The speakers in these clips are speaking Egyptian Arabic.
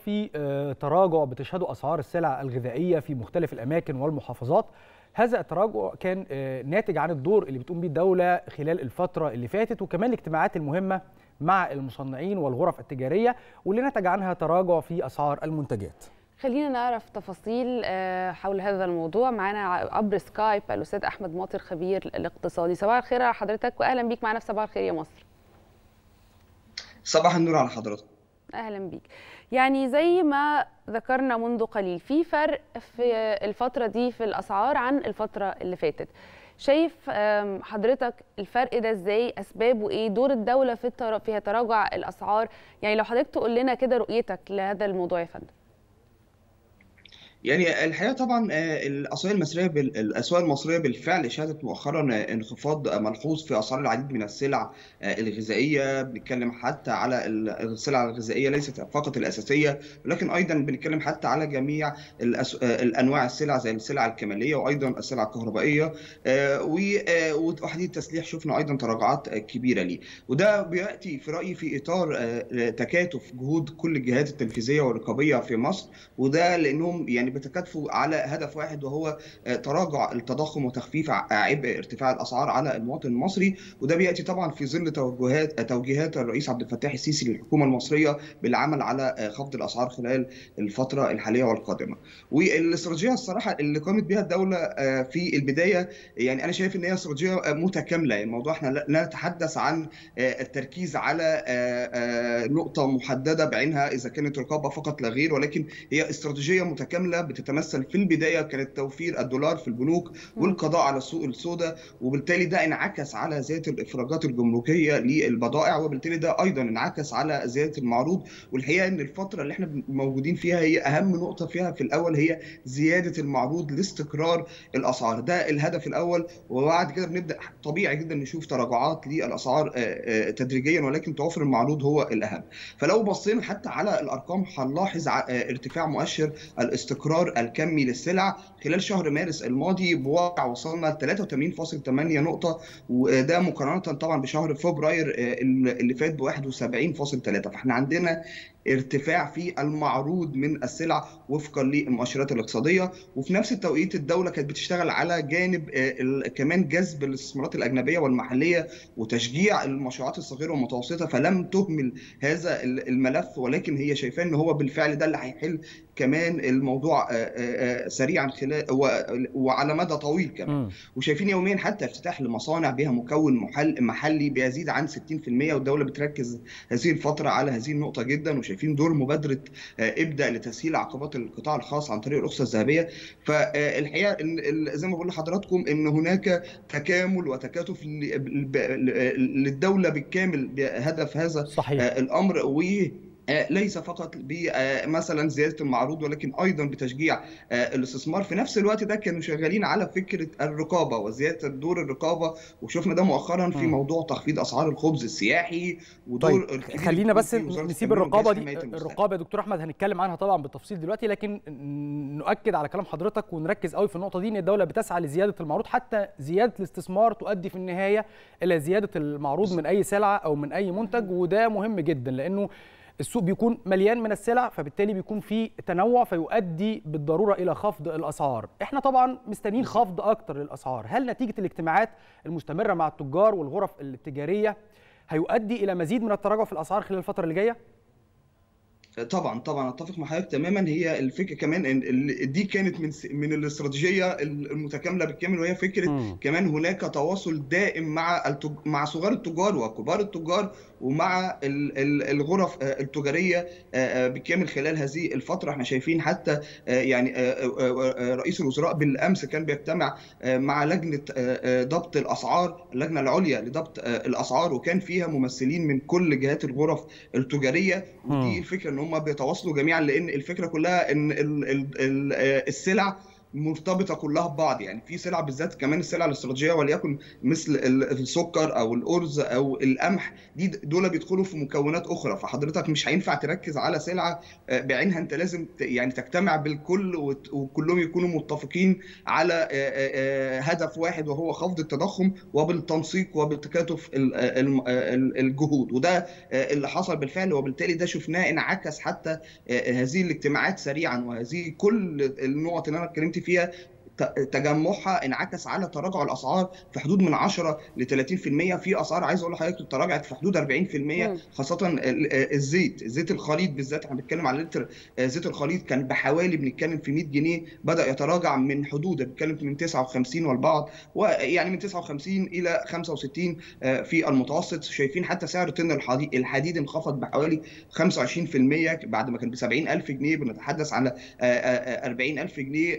في تراجع بتشهده اسعار السلع الغذائيه في مختلف الاماكن والمحافظات هذا التراجع كان ناتج عن الدور اللي بتقوم به الدوله خلال الفتره اللي فاتت وكمان الاجتماعات المهمه مع المصنعين والغرف التجاريه واللي نتج عنها تراجع في اسعار المنتجات. خلينا نعرف تفاصيل حول هذا الموضوع معنا عبر سكايب الاستاذ احمد ماطر خبير الاقتصادي صباح الخير على حضرتك واهلا بيك معنا في صباح الخير يا مصر صباح النور على حضرتك اهلا بيك يعني زي ما ذكرنا منذ قليل في فرق في الفتره دي في الاسعار عن الفتره اللي فاتت شايف حضرتك الفرق ده ازاي اسبابه ايه دور الدوله في في تراجع الاسعار يعني لو حضرتك تقول لنا كده رؤيتك لهذا الموضوع يا فندم يعني الحقيقه طبعا الاسواق المصريه الاسواق المصريه بالفعل شهدت مؤخرا انخفاض ملحوظ في اسعار العديد من السلع الغذائيه بنتكلم حتى على السلع الغذائيه ليست فقط الاساسيه ولكن ايضا بنتكلم حتى على جميع الانواع السلع زي السلع الكماليه وايضا السلع الكهربائيه وحديد التسليح شفنا ايضا تراجعات كبيره ليه وده بياتي في رايي في اطار تكاتف جهود كل الجهات التنفيذيه والرقابيه في مصر وده لانهم يعني بيتكاتفوا على هدف واحد وهو تراجع التضخم وتخفيف عبء ارتفاع الاسعار على المواطن المصري وده بياتي طبعا في ظل توجهات توجيهات الرئيس عبد الفتاح السيسي للحكومه المصريه بالعمل على خفض الاسعار خلال الفتره الحاليه والقادمه والاستراتيجيه الصراحه اللي قامت بها الدوله في البدايه يعني انا شايف ان هي استراتيجيه متكامله الموضوع احنا لا نتحدث عن التركيز على نقطه محدده بعينها اذا كانت رقابه فقط لا غير ولكن هي استراتيجيه متكامله بتتمثل في البدايه كانت توفير الدولار في البنوك والقضاء على السوق السوداء وبالتالي ده انعكس على زياده الافراجات الجمركيه للبضائع وبالتالي ده ايضا انعكس على زياده المعروض والحقيقه ان الفتره اللي احنا موجودين فيها هي اهم نقطه فيها في الاول هي زياده المعروض لاستقرار الاسعار ده الهدف الاول وبعد كده بنبدا طبيعي جدا نشوف تراجعات للاسعار تدريجيا ولكن توافر المعروض هو الاهم فلو بصينا حتى على الارقام هنلاحظ ارتفاع مؤشر الاستقرار الكمي للسلع خلال شهر مارس الماضي بواقع وصلنا ل 83.8 نقطه وده مقارنه طبعا بشهر فبراير اللي فات ب 71.3 فاحنا عندنا ارتفاع في المعروض من السلع وفقا للمؤشرات الاقتصاديه وفي نفس التوقيت الدوله كانت بتشتغل على جانب كمان جذب الاستثمارات الاجنبيه والمحليه وتشجيع المشروعات الصغيره والمتوسطه فلم تهمل هذا الملف ولكن هي شايفاه ان هو بالفعل ده اللي هيحل كمان الموضوع سريعا خلال وعلى مدى طويل كمان وشايفين يوميا حتى افتتاح لمصانع بها مكون محل محلي بيزيد عن 60% والدوله بتركز هذه الفتره على هذه النقطه جدا وشايفين دور مبادره ابدا لتسهيل عقبات القطاع الخاص عن طريق الرخصه الذهبيه فالحقيقه زي ما بقول لحضراتكم ان هناك تكامل وتكاتف للدوله بالكامل بهدف هذا صحيح. الامر و ليس فقط بمثلا زياده المعروض ولكن ايضا بتشجيع الاستثمار في نفس الوقت ده كانوا شغالين على فكره الرقابه وزياده دور الرقابه وشفنا ده مؤخرا في موضوع تخفيض اسعار الخبز السياحي ودور طيب خلينا بس نسيب الرقابه دي الرقابه يا دكتور احمد هنتكلم عنها طبعا بالتفصيل دلوقتي لكن نؤكد على كلام حضرتك ونركز قوي في النقطه دي ان الدوله بتسعى لزياده المعروض حتى زياده الاستثمار تؤدي في النهايه الى زياده المعروض من اي سلعه او من اي منتج وده مهم جدا لانه السوق بيكون مليان من السلع فبالتالي بيكون في تنوع فيؤدي بالضروره الى خفض الاسعار احنا طبعا مستنيين خفض اكتر للاسعار هل نتيجه الاجتماعات المستمره مع التجار والغرف التجاريه هيؤدي الى مزيد من التراجع في الاسعار خلال الفتره اللي جايه طبعا طبعا اتفق مع حضرتك تماما هي الفكره كمان ان دي كانت من من الاستراتيجيه المتكامله بالكامل وهي فكره م. كمان هناك تواصل دائم مع التج... مع صغار التجار وكبار التجار ومع الغرف التجاريه بالكامل خلال هذه الفتره احنا شايفين حتى يعني رئيس الوزراء بالامس كان بيجتمع مع لجنه ضبط الاسعار اللجنه العليا لضبط الاسعار وكان فيها ممثلين من كل جهات الغرف التجاريه ودي الفكره ان هم بيتواصلوا جميعا لان الفكره كلها ان السلع مرتبطه كلها ببعض يعني في سلع بالذات كمان السلع الاستراتيجيه وليكن مثل السكر او الارز او القمح دي دول بيدخلوا في مكونات اخرى فحضرتك مش هينفع تركز على سلعه بعينها انت لازم يعني تجتمع بالكل وكلهم يكونوا متفقين على هدف واحد وهو خفض التضخم وبالتنسيق وبالتكاتف الجهود وده اللي حصل بالفعل وبالتالي ده شفناه انعكس حتى هذه الاجتماعات سريعا وهذه كل النقط اللي انا اتكلمت فيها تجمعها انعكس على تراجع الاسعار في حدود من 10 ل 30% في اسعار عايز اقول لحضرتك تراجعت في حدود 40% خاصه الزيت الزيت الخليط بالذات احنا بنتكلم على لتر زيت الخليط كان بحوالي بنتكلم في 100 جنيه بدا يتراجع من حدود بنتكلم من 59 والبعض ويعني من 59 الى 65 في المتوسط شايفين حتى سعر طن الحديد انخفض بحوالي 25% بعد ما كان ب 70000 جنيه بنتحدث على 40000 جنيه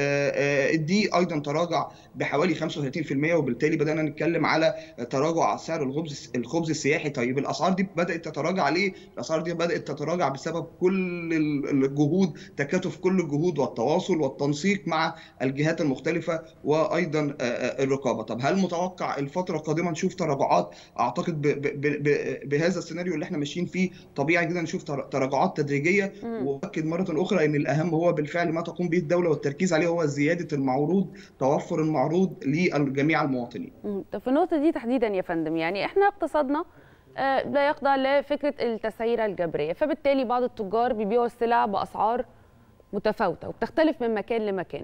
دي ايضا تراجع بحوالي 35% وبالتالي بدانا نتكلم على تراجع سعر الخبز الخبز السياحي طيب الاسعار دي بدات تتراجع ليه الاسعار دي بدات تتراجع بسبب كل الجهود تكاتف كل الجهود والتواصل والتنسيق مع الجهات المختلفه وايضا الرقابه طب هل متوقع الفتره القادمه نشوف تراجعات اعتقد ب ب ب بهذا السيناريو اللي احنا ماشيين فيه طبيعي جدا نشوف تراجعات تدريجيه واكد مره اخرى ان الاهم هو بالفعل ما تقوم به الدوله والتركيز عليه هو زياده المعروض توفر المعروض لجميع المواطنين طب في النقطه دي تحديدا يا فندم يعني احنا اقتصادنا لا يخضع لفكره التسعيره الجبريه فبالتالي بعض التجار بيبيعوا السلع باسعار متفاوته وبتختلف من مكان لمكان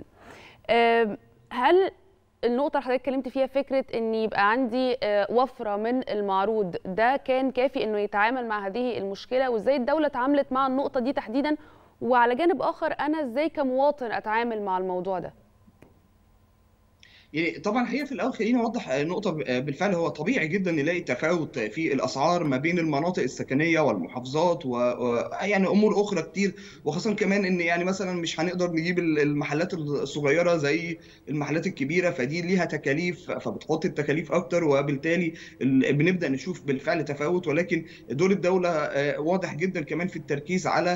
هل النقطة اللي حضرتك اتكلمت فيها فكرة إن يبقى عندي وفرة من المعروض ده كان كافي إنه يتعامل مع هذه المشكلة وإزاي الدولة اتعاملت مع النقطة دي تحديدا وعلى جانب آخر أنا إزاي كمواطن أتعامل مع الموضوع ده؟ يعني طبعا هي في الاول خليني اوضح نقطه بالفعل هو طبيعي جدا نلاقي تفاوت في الاسعار ما بين المناطق السكنيه والمحافظات ويعني امور اخرى كتير وخاصه كمان ان يعني مثلا مش هنقدر نجيب المحلات الصغيره زي المحلات الكبيره فدي ليها تكاليف فبتحط التكاليف اكتر وبالتالي بنبدا نشوف بالفعل تفاوت ولكن دور الدوله واضح جدا كمان في التركيز على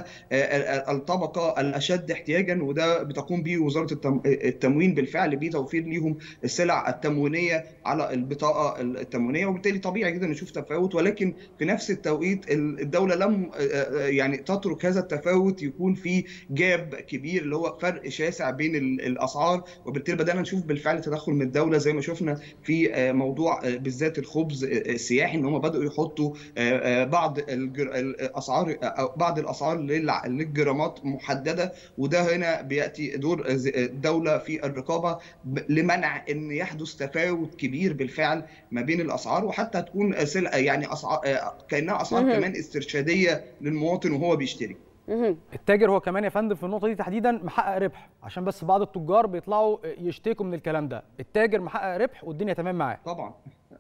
الطبقه الاشد احتياجا وده بتقوم به وزاره التموين بالفعل بتوفير ليهم السلع التموينيه على البطاقه التموينيه وبالتالي طبيعي جدا نشوف تفاوت ولكن في نفس التوقيت الدوله لم يعني تترك هذا التفاوت يكون في جاب كبير اللي هو فرق شاسع بين الاسعار وبالتالي بدانا نشوف بالفعل تدخل من الدوله زي ما شفنا في موضوع بالذات الخبز السياحي ان هم بداوا يحطوا بعض الاسعار بعض الاسعار للجرامات محدده وده هنا بياتي دور الدوله في الرقابه لمنع ان يحدث تفاوت كبير بالفعل ما بين الاسعار وحتى تكون سلعه يعني اسعار كانها اسعار كمان استرشاديه للمواطن وهو بيشتري التاجر هو كمان يا فندم في النقطه دي تحديدا محقق ربح عشان بس بعض التجار بيطلعوا يشتكوا من الكلام ده التاجر محقق ربح والدنيا تمام معاه طبعا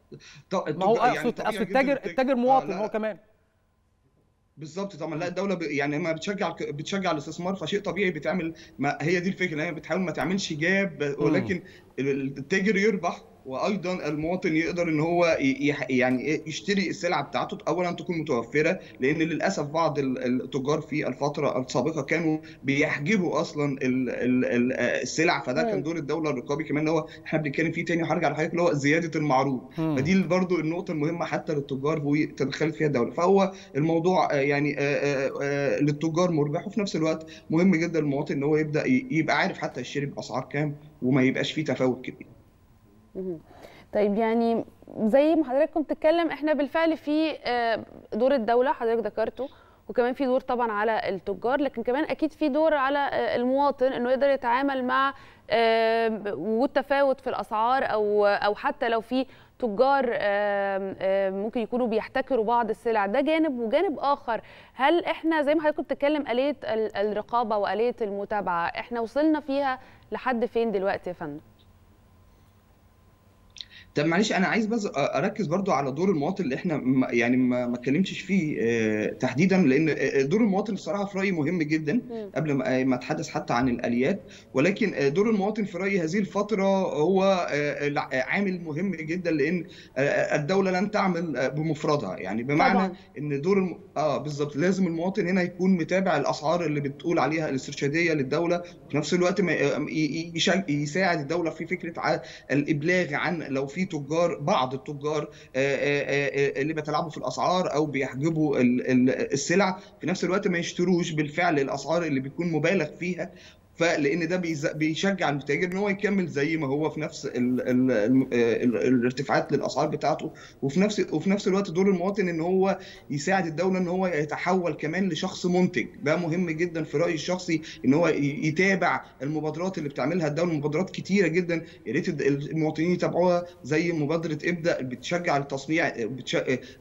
ما هو اصل يعني التاجر التاجر مواطن هو كمان بالظبط طبعا لا الدوله ب... يعني ما بتشجع بتشجع الاستثمار فشيء طبيعي بتعمل ما هي دي الفكره هي بتحاول ما تعملش جاب ولكن التاجر يربح وايضا المواطن يقدر ان هو يعني يشتري السلعه بتاعته اولا تكون متوفره لان للاسف بعض التجار في الفتره السابقه كانوا بيحجبوا اصلا السلع فده كان دور الدوله الرقابي كمان هو احنا بنتكلم فيه تاني وهرجع لحضرتك اللي هو زياده المعروض فدي برضو النقطه المهمه حتى للتجار وتدخلت فيها الدوله فهو الموضوع يعني للتجار مربح وفي نفس الوقت مهم جدا للمواطن ان هو يبدا يبقى عارف حتى يشتري باسعار كام وما يبقاش فيه تفاوت كبير طيب يعني زي ما حضرتك كنت بتتكلم احنا بالفعل في دور الدوله حضرتك ذكرته وكمان في دور طبعا على التجار لكن كمان اكيد في دور على المواطن انه يقدر يتعامل مع وجود تفاوت في الاسعار او او حتى لو في تجار ممكن يكونوا بيحتكروا بعض السلع ده جانب وجانب اخر هل احنا زي ما حضرتك كنت بتتكلم اليه الرقابه واليه المتابعه احنا وصلنا فيها لحد فين دلوقتي يا فندم طب معلش انا عايز بس اركز برضو على دور المواطن اللي احنا يعني ما اتكلمتش فيه تحديدا لان دور المواطن الصراحه في رايي مهم جدا قبل ما اتحدث حتى عن الاليات ولكن دور المواطن في رايي هذه الفتره هو عامل مهم جدا لان الدوله لن تعمل بمفردها يعني بمعنى طبعا. ان دور الم... اه بالظبط لازم المواطن هنا يكون متابع الاسعار اللي بتقول عليها الاسترشاديه للدوله وفي نفس الوقت ما يساعد الدوله في فكره الابلاغ عن لو في تجار بعض التجار اللي بيتلاعبوا في الاسعار او بيحجبوا السلع في نفس الوقت ما يشتروش بالفعل الاسعار اللي بيكون مبالغ فيها فلان ده بيشجع المتاجر ان هو يكمل زي ما هو في نفس ال ال ال الارتفاعات للاسعار بتاعته وفي نفس وفي نفس الوقت دور المواطن ان هو يساعد الدوله ان هو يتحول كمان لشخص منتج ده مهم جدا في رايي الشخصي ان هو يتابع المبادرات اللي بتعملها الدوله مبادرات كتيره جدا يا ريت المواطنين يتابعوها زي مبادره ابدا بتشجع التصنيع بتش...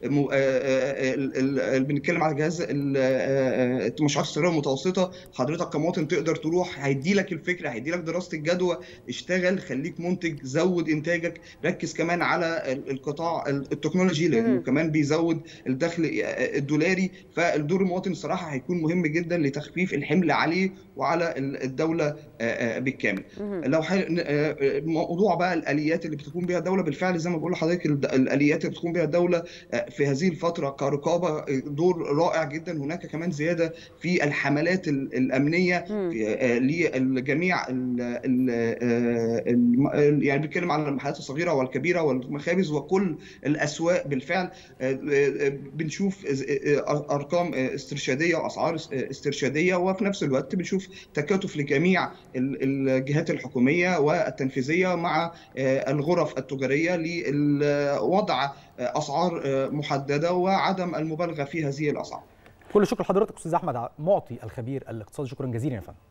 بنتكلم على جهاز المشروعات الصغيره والمتوسطه حضرتك كمواطن تقدر تروح هيدي لك الفكره هيدي لك دراسه الجدوى اشتغل خليك منتج زود انتاجك ركز كمان على القطاع التكنولوجي لانه كمان بيزود الدخل الدولاري فالدور المواطن الصراحه هيكون مهم جدا لتخفيف الحمل عليه وعلى الدوله بالكامل لو موضوع بقى الاليات اللي بتقوم بها الدوله بالفعل زي ما بقول لحضرتك الاليات اللي بتقوم بها الدوله في هذه الفتره كرقابه دور رائع جدا هناك كمان زياده في الحملات الامنيه لجميع ال ال يعني بنتكلم على المحلات الصغيره والكبيره والمخابز وكل الاسواق بالفعل بنشوف ارقام استرشاديه واسعار استرشاديه وفي نفس الوقت بنشوف تكاتف لجميع الجهات الحكوميه والتنفيذيه مع الغرف التجاريه لوضع اسعار محدده وعدم المبالغه في هذه الاسعار. كل شكر لحضرتك استاذ احمد معطي الخبير الاقتصادي شكرا جزيلا يا فندم.